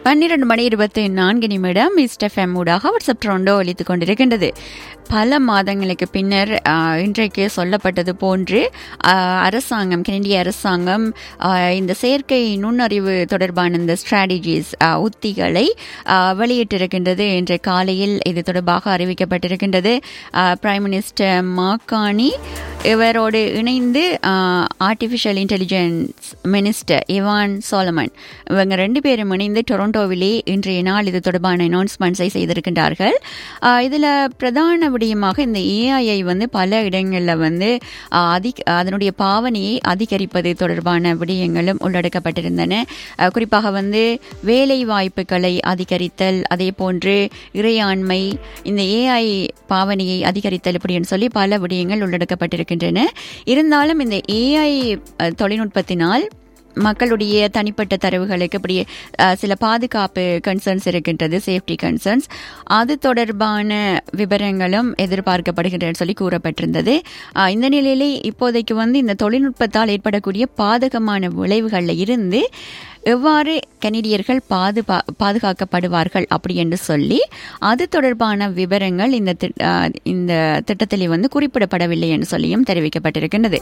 பன்னிரண்டு மணி இருபத்தி நான்கு நிமிடம் இஸ்டெஃப்எம் ஊடாக வாட்ஸ்அப் ட்ரோண்டோ ஒலித்துக் கொண்டிருக்கின்றது பல மாதங்களுக்கு பின்னர் ஆஹ், இன்றைக்கு சொல்லப்பட்டது போன்று ஆஹ், அரசாங்கம் கனடிய அரசாங்கம் ஆஹ், இந்த செயற்கை நுண்ணறிவு தொடர்பான இந்த ஸ்ட்ராட்டஜிஸ் உத்திகளை ஆஹ், வெளியிட்டிருக்கின்றது இன்று காலையில் இது தொடர்பாக அறிவிக்கப்பட்டிருக்கின்றது ஆஹ், பிரைம் மினிஸ்டர் மாக்கானி இவரோடு இணைந்து artificial intelligence minister Evan Solomon இவங்க ரெண்டு பேரும் இணைந்து டொரண்டோவிலே இன்றைய நாள் இது தொடர்பான அனௌன்ஸ்மெண்ட்ஸை செய்திருக்கின்றார்கள் ஆஹ் இதுல பிரதான விடயமாக இந்த ஏஐயை வந்து பல இடங்களில் வந்து ஆஹ் அதிக அதனுடைய பாவனையை அதிகரிப்பது தொடர்பான விடயங்களும் உள்ளடக்கப்பட்டிருந்தன ஆஹ் குறிப்பாக வந்து வேலை வாய்ப்புகளை அதிகரித்தல் அதே போன்று இறையாண்மை இந்த ஏஐ பாவனையை அதிகரித்தல் இப்படின்னு சொல்லி பல விடயங்கள் உள்ளடக்கப்பட்டிருக்கின்றன இருந்தாலும் இந்த ஏஐ தொழில்நுட்பத்தினால் மக்களுடைய தனிப்பட்ட தரவுகளுக்கு இப்படி அஹ், சில பாதுகாப்பு கன்சர்ன்ஸ் இருக்கின்றது சேஃப்டி கன்சர்ன்ஸ் அது தொடர்பான விவரங்களும் எதிர்பார்க்கப்படுகின்றன சொல்லி கூறப்பட்டிருந்தது அஹ், இந்த நிலையிலே இப்போதைக்கு வந்து இந்த தொழில்நுட்பத்தால் ஏற்படக்கூடிய பாதகமான விளைவுகளில் இருந்து எவ்வாறு கனடியர்கள் பாதுகா பாதுகாக்கப்படுவார்கள் அப்படி என்று சொல்லி அது தொடர்பான விவரங்கள் இந்த திட்- அஹ், இந்த திட்டத்தில் வந்து குறிப்பிடப்படவில்லை என்று சொல்லியும் தெரிவிக்கப்பட்டிருக்கின்றது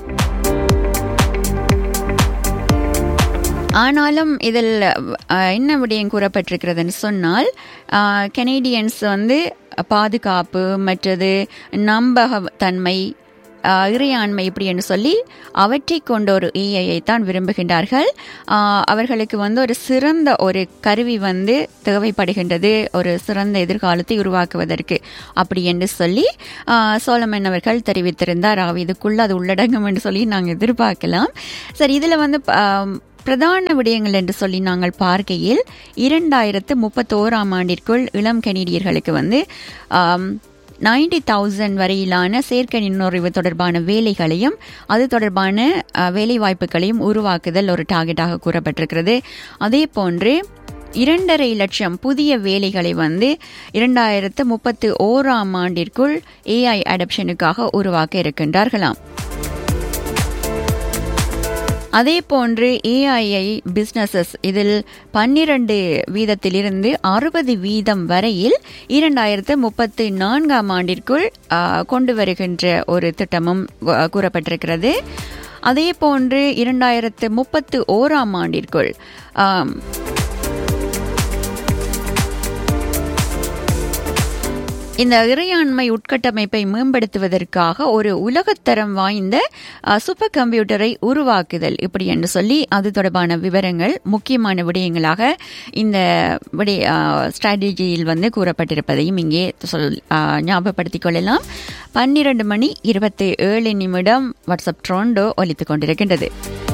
ஆனாலும் இதில் அஹ், என்ன விடயம் கூறப்பட்டிருக்கிறதுன்னு சொன்னால் அஹ், கனேடியன்ஸ் வந்து பாதுகாப்பு மற்றது நம்பகத்தன்மை அஹ், இறையாண்மை இப்படி என்று சொல்லி அவற்றை கொண்ட ஒரு ஏஐயை தான் விரும்புகின்றார்கள் அஹ், அவர்களுக்கு வந்து ஒரு சிறந்த ஒரு கருவி வந்து தேவைப்படுகின்றது ஒரு சிறந்த எதிர்காலத்தை உருவாக்குவதற்கு அப்படி என்று சொல்லி அஹ், சோலமன் அவர்கள் தெரிவித்திருந்தார் ஆக இதுக்குள்ள அது உள்ளடங்கும் என்று சொல்லி நாங்கள் எதிர்பார்க்கலாம் சரி இதில் வந்து அஹ், பிரதான விடயங்கள் என்று சொல்லி நாங்கள் பார்க்கையில் இரண்டாயிரத்து முப்பத்தோராம் ஆண்டிற்குள் இளம் கனேடியர்களுக்கு வந்து நைன்டி தௌசண்ட் வரையிலான செயற்கை நுண்ணறிவு தொடர்பான வேலைகளையும் அது தொடர்பான அஹ், வேலை வாய்ப்புகளையும் உருவாக்குதல் ஒரு டார்கெட்டாக கூறப்பட்டிருக்கிறது அதே போன்று இரண்டரை லட்சம் புதிய வேலைகளை வந்து இரண்டாயிரத்து முப்பத்து ஓராம் ஆண்டிற்குள் ஏஐ அடப்ஷனுக்காக உருவாக்க இருக்கின்றார்களாம் அதே போன்று ஏஐஐ பிசினஸஸ் இதில் பன்னிரண்டு வீதத்திலிருந்து அறுபது வீதம் வரையில் இரண்டாயிரத்து முப்பத்தி நான்காம் ஆண்டிற்குள் ஆ, கொண்டு வருகின்ற ஒரு திட்டமும் கு- கூறப்பட்டிருக்கிறது அதே போன்று இரண்டாயிரத்து முப்பத்து ஓராம் ஆண்டிற்குள் ஆம், இந்த இறையாண்மை உட்கட்டமைப்பை மேம்படுத்துவதற்காக ஒரு உலகத்தரம் வாய்ந்த அஹ், சூப்பர் கம்ப்யூட்டரை உருவாக்குதல் இப்படி என்று சொல்லி அது தொடர்பான விவரங்கள் முக்கியமான விடயங்களாக இந்த விடய ஸ்ட்ராட்டஜியில் வந்து கூறப்பட்டிருப்பதையும் இங்கே சொல் அஹ், ஞாபகப்படுத்திக் கொள்ளலாம் பன்னிரண்டு மணி இருபத்தி ஏழு நிமிடம் வாட்ஸ்அப் ட்ரோண்டோ ஒலித்துக் கொண்டிருக்கின்றது